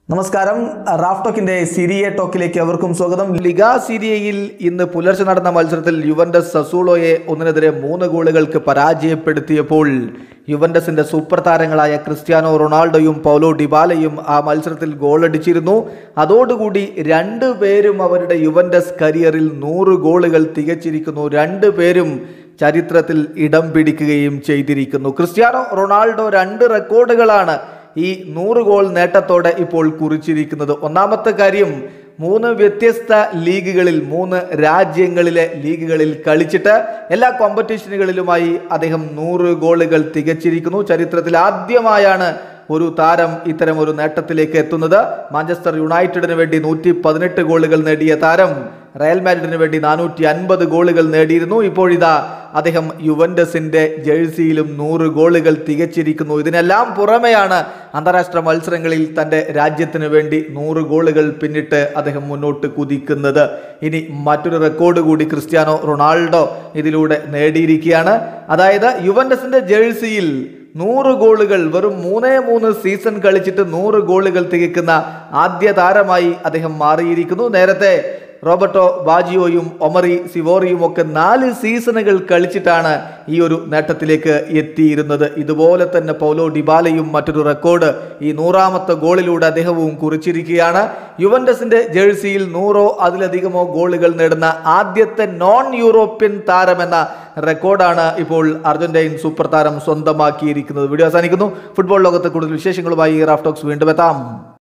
നമസ്കാരം റാഫ് ടോക്കിന്റെ സിരിയ ടോക്കിലേക്ക് അവർക്കും സ്വാഗതം ലിഗ സീരിയയിൽ ഇന്ന് പുലർച്ചെ നടന്ന മത്സരത്തിൽ യുവന്റസ് സസൂളോയെ ഒന്നിനെതിരെ മൂന്ന് ഗോളുകൾക്ക് പരാജയപ്പെടുത്തിയപ്പോൾ യുവന്റസിന്റെ സൂപ്പർ താരങ്ങളായ ക്രിസ്ത്യാനോ റൊണാൾഡോയും പൗലോ ഡിബാലയും ആ മത്സരത്തിൽ ഗോളടിച്ചിരുന്നു അതോടുകൂടി രണ്ടുപേരും അവരുടെ യുവന്റസ് കരിയറിൽ നൂറ് ഗോളുകൾ തികച്ചിരിക്കുന്നു രണ്ടുപേരും ചരിത്രത്തിൽ ഇടം പിടിക്കുകയും ചെയ്തിരിക്കുന്നു ക്രിസ്ത്യാനോ റൊണാൾഡോ രണ്ട് റെക്കോർഡുകളാണ് ഈ നൂറ് ഗോൾ നേട്ടത്തോടെ ഇപ്പോൾ കുറിച്ചിരിക്കുന്നത് ഒന്നാമത്തെ കാര്യം മൂന്ന് വ്യത്യസ്ത ലീഗുകളിൽ മൂന്ന് രാജ്യങ്ങളിലെ ലീഗുകളിൽ കളിച്ചിട്ട് എല്ലാ കോമ്പറ്റീഷനുകളിലുമായി അദ്ദേഹം നൂറ് ഗോളുകൾ തികച്ചിരിക്കുന്നു ചരിത്രത്തിൽ ആദ്യമായാണ് ഒരു താരം ഇത്തരം ഒരു നേട്ടത്തിലേക്ക് എത്തുന്നത് മാഞ്ചസ്റ്റർ യുണൈറ്റഡിന് വേണ്ടി നൂറ്റി പതിനെട്ട് ഗോളുകൾ നേടിയ താരം റയൽ മാഡ്രിഡിന് വേണ്ടി നാനൂറ്റി അൻപത് ഗോളുകൾ നേടിയിരുന്നു ഇപ്പോഴിതാ അദ്ദേഹം യുവന്റസിന്റെ ജേഴ്സിയിലും നൂറ് ഗോളുകൾ തികച്ചിരിക്കുന്നു ഇതിനെല്ലാം പുറമെയാണ് അന്താരാഷ്ട്ര മത്സരങ്ങളിൽ തന്റെ രാജ്യത്തിന് വേണ്ടി നൂറ് ഗോളുകൾ പിന്നിട്ട് അദ്ദേഹം മുന്നോട്ട് കുതിക്കുന്നത് ഇനി മറ്റൊരു റെക്കോർഡ് കൂടി ക്രിസ്ത്യാനോ റൊണാൾഡോ ഇതിലൂടെ നേടിയിരിക്കുകയാണ് അതായത് യുവന്റസിന്റെ ജേഴ്സിയിൽ നൂറ് ഗോളുകൾ വെറും മൂന്നേ മൂന്ന് സീസൺ കളിച്ചിട്ട് നൂറ് ഗോളുകൾ തികക്കുന്ന ആദ്യ താരമായി അദ്ദേഹം മാറിയിരിക്കുന്നു നേരത്തെ റോബർട്ടോ ബാജിയോയും ഒമറി സിവോറിയും ഒക്കെ നാല് സീസണുകൾ കളിച്ചിട്ടാണ് ഈ ഒരു നേട്ടത്തിലേക്ക് എത്തിയിരുന്നത് ഇതുപോലെ തന്നെ പൗലോ ഡിബാലയും മറ്റൊരു റെക്കോർഡ് ഈ നൂറാമത്തെ ഗോളിലൂടെ അദ്ദേഹവും കുറിച്ചിരിക്കുകയാണ് യുവന്റസിന്റെ ജേഴ്സിയിൽ നൂറോ അതിലധികമോ ഗോളുകൾ നേടുന്ന ആദ്യത്തെ നോൺ യൂറോപ്യൻ താരമെന്ന റെക്കോർഡാണ് ഇപ്പോൾ അർജന്റൈൻ സൂപ്പർ താരം സ്വന്തമാക്കിയിരിക്കുന്നത് വീഡിയോ അവസാനിക്കുന്നു ഫുട്ബോൾ ലോകത്തെ കൂടുതൽ വിശേഷങ്ങളുമായി റാഫ്റ്റോക്സ് വീണ്ടും എത്താം